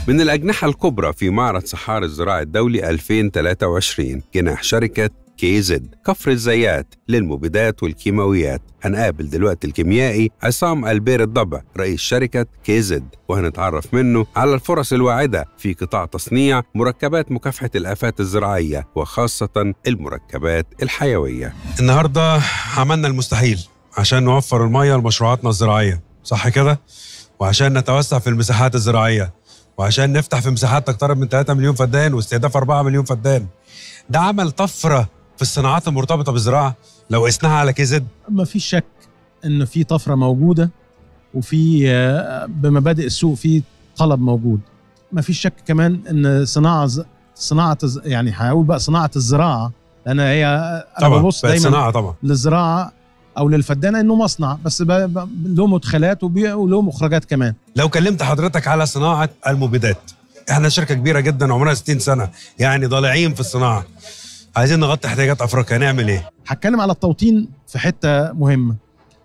من الأجنحة الكبرى في معرض صحار الزراعي الدولي 2023 جناح شركة كي زد كفر الزيات للمبيدات والكيماويات هنقابل دلوقتي الكيميائي عصام البير الضبع رئيس شركة كي زد وهنتعرف منه على الفرص الواعدة في قطاع تصنيع مركبات مكافحة الآفات الزراعية وخاصة المركبات الحيوية النهارده عملنا المستحيل عشان نوفر الميه لمشروعاتنا الزراعيه صح كده وعشان نتوسع في المساحات الزراعيه وعشان نفتح في مساحات تقترب من 3 مليون فدان واستهداف 4 مليون فدان ده عمل طفره في الصناعات المرتبطه بالزراعه لو قسناها على كيزد ما فيش شك ان في طفره موجوده وفي آه، بمبادئ السوق في طلب موجود ما فيش شك كمان ان صناعه ز- صناعه الز- يعني هقول بقى صناعه الزراعه لان هي انا طبعا ببص بقت دايما صناعه طبعا للزراعه او للفدانه انه مصنع بس ب- ب- له مدخلات وبي- وله مخرجات كمان لو كلمت حضرتك على صناعه المبيدات احنا شركه كبيره جدا عمرها 60 سنه يعني ضالعين في الصناعه عايزين نغطي احتياجات افريقيا نعمل ايه هتكلم على التوطين في حته مهمه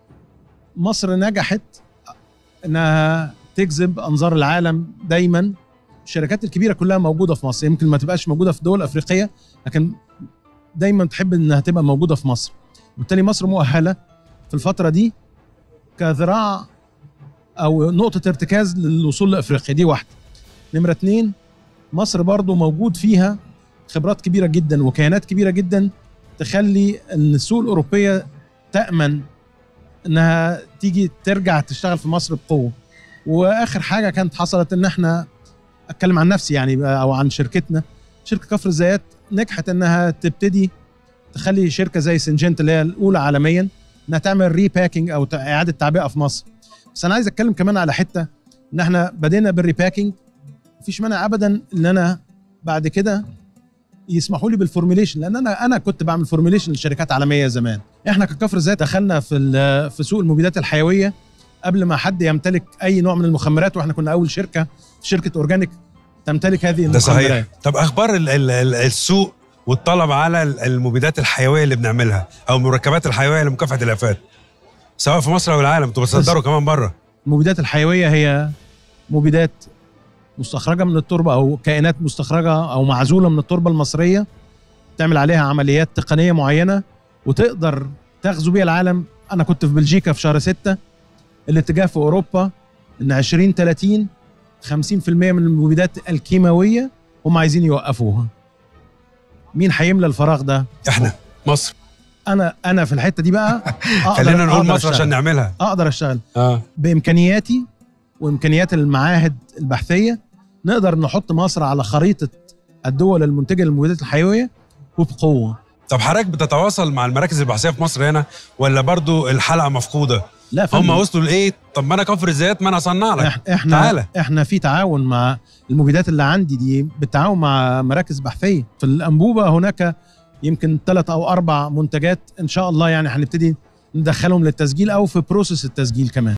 مصر نجحت انها تجذب انظار العالم دايما الشركات الكبيره كلها موجوده في مصر يمكن ما تبقاش موجوده في دول افريقيه لكن دايما تحب انها تبقى موجوده في مصر وبالتالي مصر مؤهله في الفتره دي كذراع او نقطه ارتكاز للوصول لافريقيا دي واحده نمره اتنين مصر برضو موجود فيها خبرات كبيره جدا وكيانات كبيره جدا تخلي ان السوق الاوروبيه تامن انها تيجي ترجع تشتغل في مصر بقوه واخر حاجه كانت حصلت ان احنا اتكلم عن نفسي يعني او عن شركتنا شركه كفر الزيات نجحت انها تبتدي تخلي شركه زي سنجنت اللي هي الاولى عالميا انها تعمل ريباكينج او ت- اعاده تعبئه في مصر بس انا عايز اتكلم كمان على حته ان احنا بدينا بالريباكينج مفيش مانع ابدا ان انا بعد كده يسمحوا لي بالفورميليشن لان انا انا كنت بعمل فورميليشن لشركات عالميه زمان احنا ككفر زيت دخلنا في ال- في سوق المبيدات الحيويه قبل ما حد يمتلك اي نوع من المخمرات واحنا كنا اول شركه شركه اورجانيك تمتلك هذه ده المخمرات صحيح طب اخبار ال ال ال السوق والطلب على ال- المبيدات الحيويه اللي بنعملها او المركبات الحيويه لمكافحه الافات سواء في مصر او العالم انتوا بتصدروا كمان بره المبيدات الحيويه هي مبيدات مستخرجه من التربه او كائنات مستخرجه او معزوله من التربه المصريه تعمل عليها عمليات تقنيه معينه وتقدر تغزو بيها العالم انا كنت في بلجيكا في شهر 6 الاتجاه في اوروبا ان 2030 50% من المبيدات الكيماويه هم عايزين يوقفوها مين هيملى الفراغ ده احنا مصر انا انا في الحته دي بقى أقدر خلينا نقول أقدر مصر عشان أشتغل. نعملها اقدر اشتغل اه بامكانياتي وامكانيات المعاهد البحثيه نقدر نحط مصر على خريطه الدول المنتجه للمبيدات الحيويه وبقوه طب حضرتك بتتواصل مع المراكز البحثيه في مصر هنا ولا برضو الحلقه مفقوده لا هم فندم، وصلوا لايه طب ما انا كفر الزيات ما انا اصنع لك إح- احنا تعالى. احنا في تعاون مع المبيدات اللي عندي دي بالتعاون مع مراكز بحثيه في الانبوبه هناك يمكن ثلاث او اربع منتجات ان شاء الله يعني هنبتدي ندخلهم للتسجيل او في بروسيس التسجيل كمان